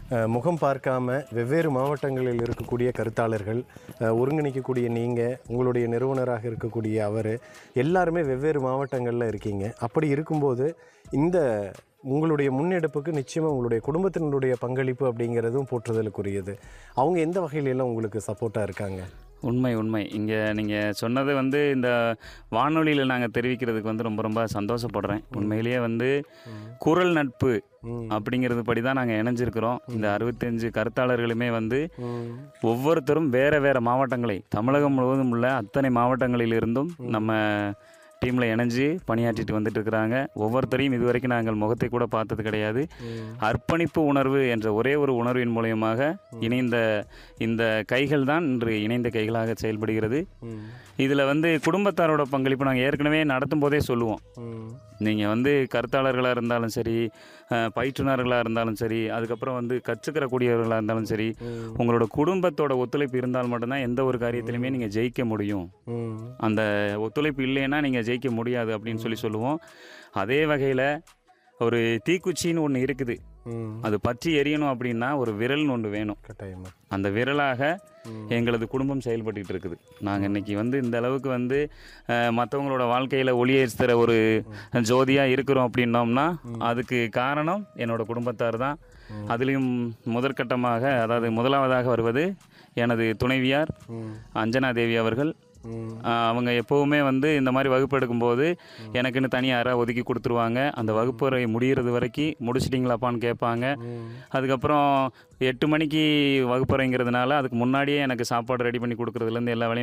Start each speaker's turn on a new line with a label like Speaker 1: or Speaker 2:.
Speaker 1: அஹ், முகம் பார்க்காம வெவ்வேறு மாவட்டங்களில் இருக்கக்கூடிய கருத்தாளர்கள் அஹ், ஒருங்கிணைக்கக்கூடிய நீங்கள் உங்களுடைய நிறுவனராக இருக்கக்கூடிய அவர் எல்லாருமே வெவ்வேறு மாவட்டங்களில் இருக்கீங்க அப்படி இருக்கும்போது இந்த உங்களுடைய முன்னெடுப்புக்கு நிச்சயமாக உங்களுடைய குடும்பத்தினருடைய பங்களிப்பு அப்படிங்கிறதும் போற்றுதலுக்குரியது அவங்க எந்த வகையில எல்லாம் உங்களுக்கு சப்போர்ட்டாக இருக்காங்க
Speaker 2: உண்மை உண்மை இங்கே நீங்கள் சொன்னது வந்து இந்த வானொலியில் நாங்கள் தெரிவிக்கிறதுக்கு வந்து ரொம்ப ரொம்ப சந்தோஷப்படுறேன் உண்மையிலேயே வந்து குரல் நட்பு
Speaker 1: ம்.
Speaker 2: அப்படிங்கிறது படி தான் நாங்கள் இணைஞ்சிருக்கிறோம் இந்த அறுபத்தஞ்சு கருத்தாளர்களுமே வந்து
Speaker 1: ம்.
Speaker 2: ஒவ்வொருத்தரும் வேறு வேறு மாவட்டங்களை தமிழகம் முழுவதும் உள்ள அத்தனை மாவட்டங்களிலிருந்தும் நம்ம டீமில் இணைஞ்சு பணியாற்றிட்டு வந்துட்டு இருக்கிறாங்க ஒவ்வொருத்தரையும் இதுவரைக்கும் நாங்கள் முகத்தை கூட பார்த்தது கிடையாது அர்ப்பணிப்பு உணர்வு என்ற ஒரே ஒரு உணர்வின் மூலியமாக இணைந்த இந்த கைகள் தான் இன்று இணைந்த கைகளாக செயல்படுகிறது
Speaker 1: ம்.
Speaker 2: இதில் வந்து குடும்பத்தாரோட பங்களிப்பு நாங்கள் ஏற்கனவே நடத்தும் போதே சொல்லுவோம்
Speaker 1: ம்.
Speaker 2: நீங்கள் வந்து கருத்தாளர்களாக இருந்தாலும் சரி அஹ், பயிற்றுனர்களாக இருந்தாலும் சரி அதுக்கப்புறம் வந்து கற்றுக்கிறக்கூடியவர்களாக இருந்தாலும் சரி
Speaker 1: ம்.
Speaker 2: உங்களோட குடும்பத்தோட ஒத்துழைப்பு இருந்தால் மட்டும்தான் எந்த ஒரு காரியத்திலையுமே நீங்கள் ஜெயிக்க முடியும்
Speaker 1: ம்.
Speaker 2: அந்த ஒத்துழைப்பு இல்லைன்னா நீங்கள் ஜெயிக்க முடியாது அப்படின்னு சொல்லி சொல்லுவோம் அதே வகையில் ஒரு தீக்குச்சின்னு ஒன்று இருக்குது
Speaker 1: ம்.
Speaker 2: அது பற்றி எரியணும் அப்படின்னா ஒரு விரல்னு ஒன்று வேணும்
Speaker 1: கட்டாயமா
Speaker 2: அந்த விரலாக
Speaker 1: ம்.
Speaker 2: எங்களது குடும்பம் செயல்பட்டுக்கிட்டு இருக்குது நாங்கள் இன்னைக்கு வந்து இந்த அளவுக்கு வந்து மற்றவங்களோட வாழ்க்கையில் ஒளியேற்றுற ஒரு ஜோதியாக இருக்கிறோம் அப்படின்னோம்னா அதுக்கு காரணம் என்னோட குடும்பத்தார் தான் அதுலேயும் முதற்கட்டமாக அதாவது முதலாவதாக வருவது எனது துணைவியார்
Speaker 1: ம்.
Speaker 2: அஞ்சனா தேவி அவர்கள்
Speaker 1: ம்.
Speaker 2: ஆஹ் அவங்க எப்போவுமே வந்து இந்த மாதிரி வகுப்பு எடுக்கும்போது எனக்குன்னு தனியாக யாராவது ஒதுக்கி கொடுத்துருவாங்க அந்த வகுப்பறை முடிகிறது வரைக்கும் முடிச்சிட்டிங்களாப்பான்னு கேட்பாங்க
Speaker 1: ம்.
Speaker 2: அதுக்கப்புறம் எட்டு மணிக்கு வகுப்பறைங்கிறதுனால அதுக்கு முன்னாடியே எனக்கு சாப்பாடு ரெடி பண்ணி கொடுக்குறதுலேருந்து எல்லா வேலையும்